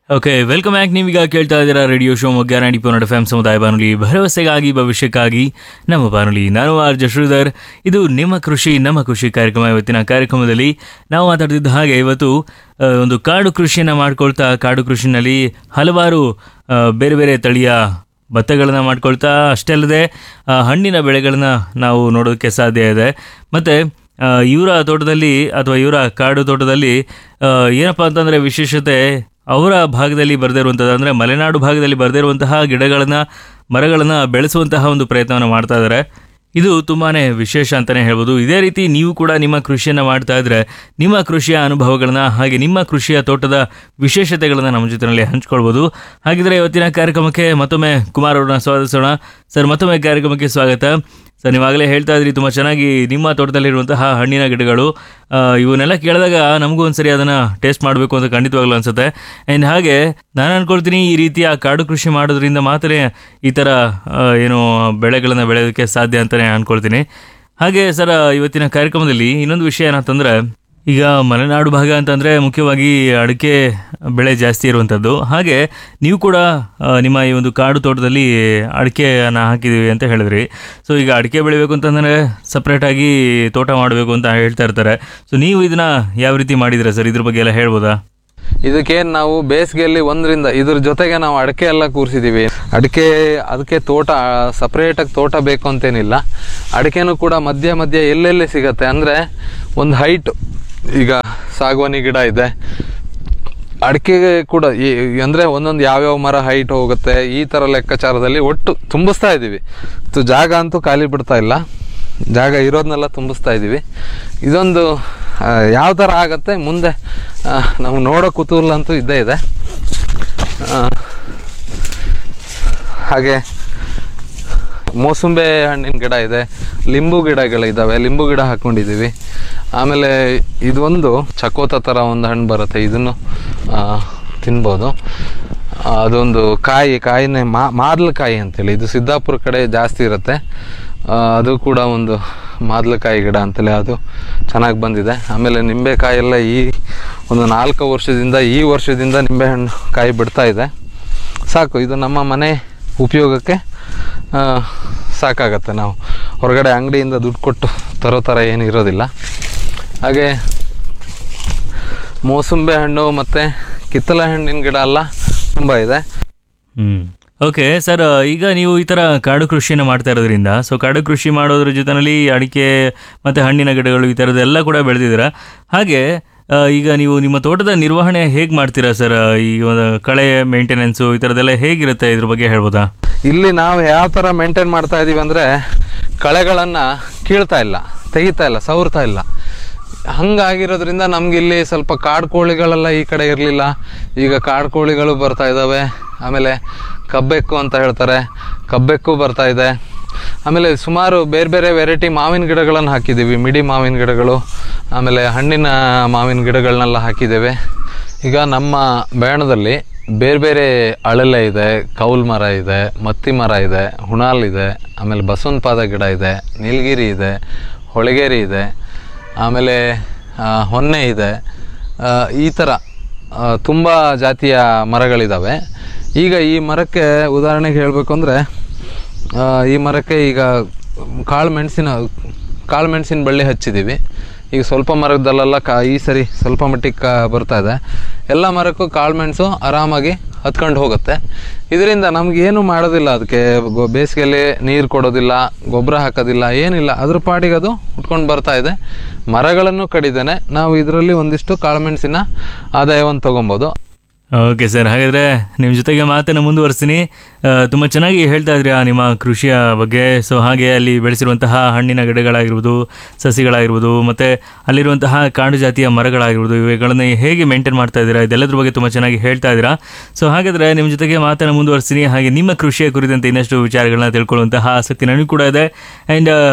okay welcome back ನೀವೀಗ ಕೇಳ್ತಾ ಇದ್ದೀರಾ ರೇಡಿಯೋ ಶೋ ಮೊಗ್ಗ ನಾಡಿ ಪೋನಡ್ ಎಫ್ ಸಮುದಾಯ ಬಾನುಲಿ ಭರವಸೆಗಾಗಿ ಭವಿಷ್ಯಕ್ಕಾಗಿ ನಮ್ಮ ಬಾನುಲಿ ನಾನು ಆರ್ ಜಶ್ರೀಧರ್ ಇದು ನಿಮ್ಮ ಕೃಷಿ ನಮ್ಮ ಕೃಷಿ ಕಾರ್ಯಕ್ರಮ ಇವತ್ತಿನ ಕಾರ್ಯಕ್ರಮದಲ್ಲಿ ನಾವು ಮಾತಾಡ್ತಿದ್ದ ಹಾಗೆ ಇವತ್ತು ಆ, ಒಂದು ಕಾಡು ಕೃಷಿಯನ್ನು ಮಾಡ್ಕೊಳ್ತಾ ಕಾಡು ಕೃಷಿನಲ್ಲಿ ಹಲವಾರು ಆ, ಬೇರೆ ಬೇರೆ ತಳಿಯ ಭತ್ತಗಳನ್ನ ಮಾಡ್ಕೊಳ್ತಾ ಅಷ್ಟೇ ಅಲ್ಲದೆ ಆ, ಹಣ್ಣಿನ ಬೆಳೆಗಳನ್ನ ನಾವು ನೋಡೋದಕ್ಕೆ ಸಾಧ್ಯ ಇದೆ ಮತ್ತು ಇವರ ತೋಟದಲ್ಲಿ ಅಥವಾ ಇವರ ಕಾಡು ತೋಟದಲ್ಲಿ ಆ, ಏನಪ್ಪ ಅಂತಂದರೆ ವಿಶೇಷತೆ ಅವರ ಭಾಗದಲ್ಲಿ ಬರದೇ ಇರುವಂಥದ್ದು ಅಂದರೆ ಮಲೆನಾಡು ಭಾಗದಲ್ಲಿ ಬರದೇ ಇರುವಂತಹ ಗಿಡಗಳನ್ನು ಮರಗಳನ್ನು ಬೆಳೆಸುವಂತಹ ಒಂದು ಪ್ರಯತ್ನವನ್ನು ಮಾಡ್ತಾ ಇದ್ದಾರೆ ಇದು ತುಂಬಾ ವಿಶೇಷ ಅಂತಲೇ ಹೇಳ್ಬೋದು ಇದೇ ರೀತಿ ನೀವು ಕೂಡ ನಿಮ್ಮ ಕೃಷಿಯನ್ನು ಮಾಡ್ತಾ ಇದ್ರೆ ನಿಮ್ಮ ಕೃಷಿಯ ಅನುಭವಗಳನ್ನ ಹಾಗೆ ನಿಮ್ಮ ಕೃಷಿಯ ತೋಟದ ವಿಶೇಷತೆಗಳನ್ನು ನಮ್ಮ ಜೊತೆಯಲ್ಲಿ ಹಂಚ್ಕೊಳ್ಬೋದು ಹಾಗಿದ್ರೆ ಇವತ್ತಿನ ಕಾರ್ಯಕ್ರಮಕ್ಕೆ ಮತ್ತೊಮ್ಮೆ ಕುಮಾರ್ ಅವ್ರನ್ನ ಸ್ವಾಗತಿಸೋಣ ಸರ್ ಮತ್ತೊಮ್ಮೆ ಕಾರ್ಯಕ್ರಮಕ್ಕೆ ಸ್ವಾಗತ ಸರ್ ನೀವಾಗಲೇ ಹೇಳ್ತಾ ಇದ್ರಿ ತುಂಬ ಚೆನ್ನಾಗಿ ನಿಮ್ಮ ತೋಟದಲ್ಲಿರುವಂತಹ ಹಣ್ಣಿನ ಗಿಡಗಳು ಆ, ಇವನ್ನೆಲ್ಲ ಕೇಳಿದಾಗ ನಮಗೂ ಒಂದ್ಸರಿ ಅದನ್ನು ಟೇಸ್ಟ್ ಮಾಡಬೇಕು ಅಂತ ಖಂಡಿತವಾಗ್ಲೂ ಅನ್ಸುತ್ತೆ ಆ್ಯಂಡ್ ಹಾಗೆ ನಾನು ಅನ್ಕೊಳ್ತೀನಿ ಈ ರೀತಿಯ ಕಾಡು ಕೃಷಿ ಮಾಡೋದ್ರಿಂದ ಮಾತ್ರ ಈ ಥರ ಆ, ಏನು ಬೆಳೆಗಳನ್ನು ಬೆಳೆಯೋದಕ್ಕೆ ಸಾಧ್ಯ ಅಂತಲೇ ಅನ್ಕೊಳ್ತೀನಿ ಹಾಗೆ ಸರ್ ಇವತ್ತಿನ ಕಾರ್ಯಕ್ರಮದಲ್ಲಿ ಇನ್ನೊಂದು ವಿಷಯ ಏನಂತಂದರೆ ಈಗ ಮಲೆನಾಡು ಭಾಗ ಅಂತಂದರೆ ಮುಖ್ಯವಾಗಿ ಅಡಿಕೆ ಬೆಳೆ ಜಾಸ್ತಿ ಇರುವಂಥದ್ದು ಹಾಗೆ ನೀವು ಕೂಡ ಆ, ನಿಮ್ಮ ಈ ಒಂದು ಕಾಡು ತೋಟದಲ್ಲಿ ಅಡಿಕೆಯನ್ನು ಹಾಕಿದ್ದೀವಿ ಅಂತ ಹೇಳಿದ್ರಿ ಸೊ ಈಗ ಅಡಿಕೆ ಬೆಳಿಬೇಕು ಅಂತಂದರೆ ಸಪ್ರೇಟಾಗಿ ತೋಟ ಮಾಡಬೇಕು ಅಂತ ಹೇಳ್ತಾ ಇರ್ತಾರೆ ಸೊ ನೀವು ಇದನ್ನ ಯಾವ ರೀತಿ ಮಾಡಿದ್ದೀರಾ ಸರ್ ಇದ್ರ ಬಗ್ಗೆ ಎಲ್ಲ ಹೇಳ್ಬೋದಾ ಇದಕ್ಕೇನು ನಾವು ಬೇಸಿಗೆಯಲ್ಲಿ ಒಂದರಿಂದ ಇದ್ರ ಜೊತೆಗೆ ನಾವು ಅಡಿಕೆ ಎಲ್ಲ ಕೂರಿಸಿದ್ದೀವಿ ಅಡಿಕೆ ಅದಕ್ಕೆ ತೋಟ ಸಪ್ರೇಟಾಗಿ ತೋಟ ಬೇಕು ಅಂತೇನಿಲ್ಲ ಅಡಿಕೆನೂ ಕೂಡ ಮಧ್ಯ ಮಧ್ಯ ಎಲ್ಲೆಲ್ಲಿ ಸಿಗತ್ತೆ ಅಂದರೆ ಒಂದು ಹೈಟ್ ಈಗ ಸಾಗವಾನಿ ಗಿಡ ಇದೆ ಅಡಿಕೆಗೆ ಕೂಡ ಈ ಅಂದರೆ ಒಂದೊಂದು ಯಾವ್ಯಾವ ಮರ ಹೈಟ್ ಹೋಗುತ್ತೆ ಈ ಥರ ಲೆಕ್ಕಾಚಾರದಲ್ಲಿ ಒಟ್ಟು ತುಂಬಿಸ್ತಾ ಇದ್ದೀವಿ ತು ಜಾಗ ಅಂತೂ ಖಾಲಿ ಬಿಡ್ತಾ ಇಲ್ಲ ಜಾಗ ಇರೋದನ್ನೆಲ್ಲ ತುಂಬಿಸ್ತಾ ಇದ್ದೀವಿ ಇದೊಂದು ಯಾವ ಥರ ಆಗತ್ತೆ ಮುಂದೆ ನಮ್ಗೆ ನೋಡೋ ಕುತೂಹಲ ಅಂತೂ ಇದ್ದೇ ಇದೆ ಆ, ಹಾಗೆ ಮೋಸಂಬೆ ಹಣ್ಣಿನ ಗಿಡ ಇದೆ ಲಿಂಬು ಗಿಡಗಳಿದ್ದಾವೆ ಲಿಂಬು ಗಿಡ ಹಾಕ್ಕೊಂಡಿದ್ದೀವಿ ಆಮೇಲೆ ಇದೊಂದು ಚಕೋತ ಥರ ಒಂದು ಹಣ್ಣು ಬರುತ್ತೆ ಇದನ್ನು ಆ, ತಿನ್ಬೋದು ಆ, ಅದೊಂದು ಕಾಯಿ ಕಾಯಿನೇ ಮಾ ಮಾದ್ಲಕಾಯಿ ಅಂತೇಳಿ ಇದು ಸಿದ್ದಾಪುರ ಕಡೆ ಜಾಸ್ತಿ ಇರುತ್ತೆ ಆ, ಅದು ಕೂಡ ಒಂದು ಮಾದ್ಲಕಾಯಿ ಗಿಡ ಅಂತೇಳಿ ಅದು ಚೆನ್ನಾಗಿ ಬಂದಿದೆ ಆಮೇಲೆ ನಿಂಬೆಕಾಯಿ ಎಲ್ಲ ಈ ಒಂದು ನಾಲ್ಕು ವರ್ಷದಿಂದ ಈ ವರ್ಷದಿಂದ ನಿಂಬೆಹಣ್ಣು ಕಾಯಿ ಬಿಡ್ತಾ ಇದೆ ಸಾಕು ಇದು ನಮ್ಮ ಮನೆ ಉಪಯೋಗಕ್ಕೆ ಆ, ಸಾಕಾಗತ್ತೆ ನಾವು ಹೊರಗಡೆ ಅಂಗಡಿಯಿಂದ ದುಡ್ಡು ಕೊಟ್ಟು ತರೋ ಥರ ಏನು ಇರೋದಿಲ್ಲ ಹಾಗೆ ಮೋಸಂಬೆ ಹಣ್ಣು ಮತ್ತು ಕಿತ್ತಲೆ ಹಣ್ಣಿನ ಗಿಡ ಎಲ್ಲ ತುಂಬ ಇದೆ ಹ್ಮ್ ಓಕೆ ಸರ್ ಈಗ ನೀವು ಈ ಥರ ಕಾಡು ಕೃಷಿಯನ್ನು ಮಾಡ್ತಾ ಇರೋದ್ರಿಂದ ಸೊ ಕಾಡು ಕೃಷಿ ಮಾಡೋದ್ರ ಜೊತೆಯಲ್ಲಿ ಅಡಿಕೆ ಮತ್ತು ಹಣ್ಣಿನ ಗಿಡಗಳು ಈ ಥರದ್ದೆಲ್ಲ ಕೂಡ ಬೆಳೆದಿದ್ದೀರಾ ಹಾಗೆ ಆ, ಈಗ ನೀವು ನಿಮ್ಮ ತೋಟದ ನಿರ್ವಹಣೆ ಹೇಗೆ ಮಾಡ್ತೀರಾ ಸರ್ ಈ ಒಂದು ಕಳೆ ಮೇಂಟೆನೆನ್ಸು ಈ ಥರದ್ದೆಲ್ಲ ಹೇಗಿರುತ್ತೆ ಇದ್ರ ಬಗ್ಗೆ ಹೇಳ್ಬೋದಾ ಇಲ್ಲಿ ನಾವು ಯಾವ ಥರ ಮೇಂಟೈನ್ ಮಾಡ್ತಾ ಇದ್ದೀವಿ ಅಂದರೆ ಕಳೆಗಳನ್ನು ಕೀಳ್ತಾ ಇಲ್ಲ ತೆಗಿತಾ ಇಲ್ಲ ಸವರ್ತಾ ಇಲ್ಲ ಹಂಗಾಗಿರೋದ್ರಿಂದ ನಮ್ಗೆ ಇಲ್ಲಿ ಸ್ವಲ್ಪ ಕಾಡು ಕೋಳಿಗಳೆಲ್ಲ ಈ ಕಡೆ ಇರಲಿಲ್ಲ ಈಗ ಕಾಡು ಕೋಳಿಗಳು ಬರ್ತಾ ಇದ್ದಾವೆ ಆಮೇಲೆ ಕಬ್ಬೆಕ್ಕು ಅಂತ ಹೇಳ್ತಾರೆ ಕಬ್ಬೆಕ್ಕು ಬರ್ತಾ ಇದೆ ಆಮೇಲೆ ಸುಮಾರು ಬೇರೆ ಬೇರೆ ವೆರೈಟಿ ಮಾವಿನ ಗಿಡಗಳನ್ನು ಹಾಕಿದ್ದೀವಿ ಮಿಡಿ ಮಾವಿನ ಗಿಡಗಳು ಆಮೇಲೆ ಹಣ್ಣಿನ ಮಾವಿನ ಗಿಡಗಳನ್ನೆಲ್ಲ ಹಾಕಿದ್ದೇವೆ ಈಗ ನಮ್ಮ ಬೇಣದಲ್ಲಿ ಬೇರೆ ಬೇರೆ ಅಳಲೆ ಇದೆ ಕೌಲ್ ಮರ ಇದೆ ಮತ್ತಿ ಮರ ಇದೆ ಹುಣಾಲ್ ಇದೆ ಆಮೇಲೆ ಬಸವನ ಪಾದ ಗಿಡ ಇದೆ ನೀಲಗಿರಿ ಇದೆ ಹೊಳಗೇರಿ ಇದೆ ಆಮೇಲೆ ಆ, ಹೊನ್ನೆ ಇದೆ ಆ, ಈ ಥರ ತುಂಬ ಜಾತಿಯ ಮರಗಳಿದ್ದಾವೆ ಈಗ ಈ ಮರಕ್ಕೆ ಉದಾಹರಣೆಗೆ ಹೇಳಬೇಕು ಅಂದರೆ ಈ ಮರಕ್ಕೆ ಈಗ ಕಾಳು ಮೆಣಸಿನ ಕಾಳು ಮೆಣಸಿನ ಬಳ್ಳಿ ಹಚ್ಚಿದ್ದೀವಿ ಈಗ ಸ್ವಲ್ಪ ಮರದಲ್ಲೆಲ್ಲ ಕಾ ಈ ಸರಿ ಸ್ವಲ್ಪ ಮಟ್ಟಿಗೆ ಕಾ ಬರ್ತಾ ಇದೆ ಎಲ್ಲ ಮರಕ್ಕೂ ಕಾಳು ಮೆಣಸು ಆರಾಮಾಗಿ ಹತ್ಕೊಂಡು ಹೋಗುತ್ತೆ ಇದರಿಂದ ನಮಗೇನು ಮಾಡೋದಿಲ್ಲ ಅದಕ್ಕೆ ಗೊ- ಬೇಸಿಗೆಯಲ್ಲಿ ನೀರು ಕೊಡೋದಿಲ್ಲ ಗೊಬ್ಬರ ಹಾಕೋದಿಲ್ಲ ಏನಿಲ್ಲ ಅದ್ರ ಪಾಡಿಗೆ ಅದು ಉಟ್ಕೊಂಡು ಬರ್ತಾ ಇದೆ ಮರಗಳನ್ನು ಕಡಿದೇನೆ ನಾವು ಇದರಲ್ಲಿ ಒಂದಿಷ್ಟು ಕಾಳುಮೆಣಸಿನ ಆದಾಯವನ್ನು ತೊಗೊಬೋದು ಓಕೆ ಸರ್ ಹಾಗಾದರೆ ನಿಮ್ಮ ಜೊತೆಗೆ ಮಾತನ್ನು ಮುಂದುವರಿಸ್ತೀನಿ ಆ, ತುಂಬ ಚೆನ್ನಾಗಿ ಹೇಳ್ತಾ ಇದ್ರಿ ಆ ನಿಮ್ಮ ಕೃಷಿಯ ಬಗ್ಗೆ ಸೊ ಹಾಗೆ ಅಲ್ಲಿ ಬೆಳೆಸಿರುವಂತಹ ಹಣ್ಣಿನ ಗಿಡಗಳಾಗಿರ್ಬೋದು ಸಸಿಗಳಾಗಿರ್ಬೋದು ಮತ್ತು ಅಲ್ಲಿರುವಂತಹ ಕಾಡು ಜಾತಿಯ ಮರಗಳಾಗಿರ್ಬೋದು ಇವುಗಳನ್ನು ಹೇಗೆ ಮೇಂಟೈನ್ ಮಾಡ್ತಾ ಇದ್ದೀರಾ ಇದೆಲ್ಲದ್ರ ಬಗ್ಗೆ ತುಂಬ ಚೆನ್ನಾಗಿ ಹೇಳ್ತಾ ಇದ್ದೀರಾ ಸೊ ಹಾಗಾದರೆ ನಿಮ್ಮ ಜೊತೆಗೆ ಮಾತನ್ನು ಮುಂದುವರಿಸ್ತೀನಿ ಹಾಗೆ ನಿಮ್ಮ ಕೃಷಿಯ ಕುರಿತಂತೆ ಇನ್ನಷ್ಟು ವಿಚಾರಗಳನ್ನ ತಿಳ್ಕೊಳ್ಳುವಂತಹ ಆಸಕ್ತಿ ನನಗೂ ಕೂಡ ಇದೆ ಆ್ಯಂಡ್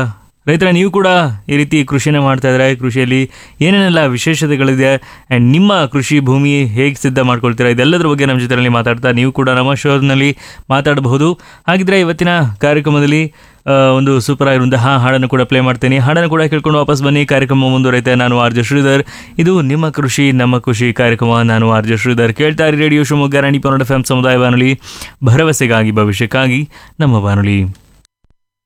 ರೈತರ ನೀವು ಕೂಡ ಈ ರೀತಿ ಕೃಷಿನ ಮಾಡ್ತಾ ಇದ್ರೆ ಕೃಷಿಯಲ್ಲಿ ಏನೇನೆಲ್ಲ ವಿಶೇಷತೆಗಳಿದೆ ಆ್ಯಂಡ್ ನಿಮ್ಮ ಕೃಷಿ ಭೂಮಿ ಹೇಗೆ ಸಿದ್ಧ ಮಾಡ್ಕೊಳ್ತೀರಾ ಇದೆಲ್ಲದರ ಬಗ್ಗೆ ನಮ್ಮ ಜೊತೆಯಲ್ಲಿ ಮಾತಾಡ್ತಾ ನೀವು ಕೂಡ ನಮ್ಮ ಶೋನಲ್ಲಿ ಮಾತಾಡಬಹುದು ಹಾಗಿದ್ರೆ ಇವತ್ತಿನ ಕಾರ್ಯಕ್ರಮದಲ್ಲಿ ಆ, ಒಂದು ಸೂಪರ್ ಆಗಿರುವಂತಹ ಹಾಡನ್ನು ಕೂಡ ಪ್ಲೇ ಮಾಡ್ತೀನಿ ಹಾಡನ್ನು ಕೂಡ ಕೇಳ್ಕೊಂಡು ವಾಪಸ್ ಬನ್ನಿ ಕಾರ್ಯಕ್ರಮ ಮುಂದುವరైತೆ ನಾನು ಆರ್ ಜೆ ಶ್ರೀಧರ್ ಇದು ನಿಮ್ಮ ಕೃಷಿ ನಮ್ಮ ಖುಷಿ ಕಾರ್ಯಕ್ರಮ ನಾನು ಆರ್ ಜೆ ಶ್ರೀಧರ್ ಕೇಳ್ತಾ ಇರಿ ರೇಡಿಯೋ ಶಿವಮೊಗ್ಗ ರಾಣಿ ಪನ್ನಡ ಎಫ್ ಸಮುದಾಯ ಬಾನುಲಿ ಭರವಸೆಗಾಗಿ ಭವಿಷ್ಯಕ್ಕಾಗಿ ನಮ್ಮ ಬಾನುಲಿ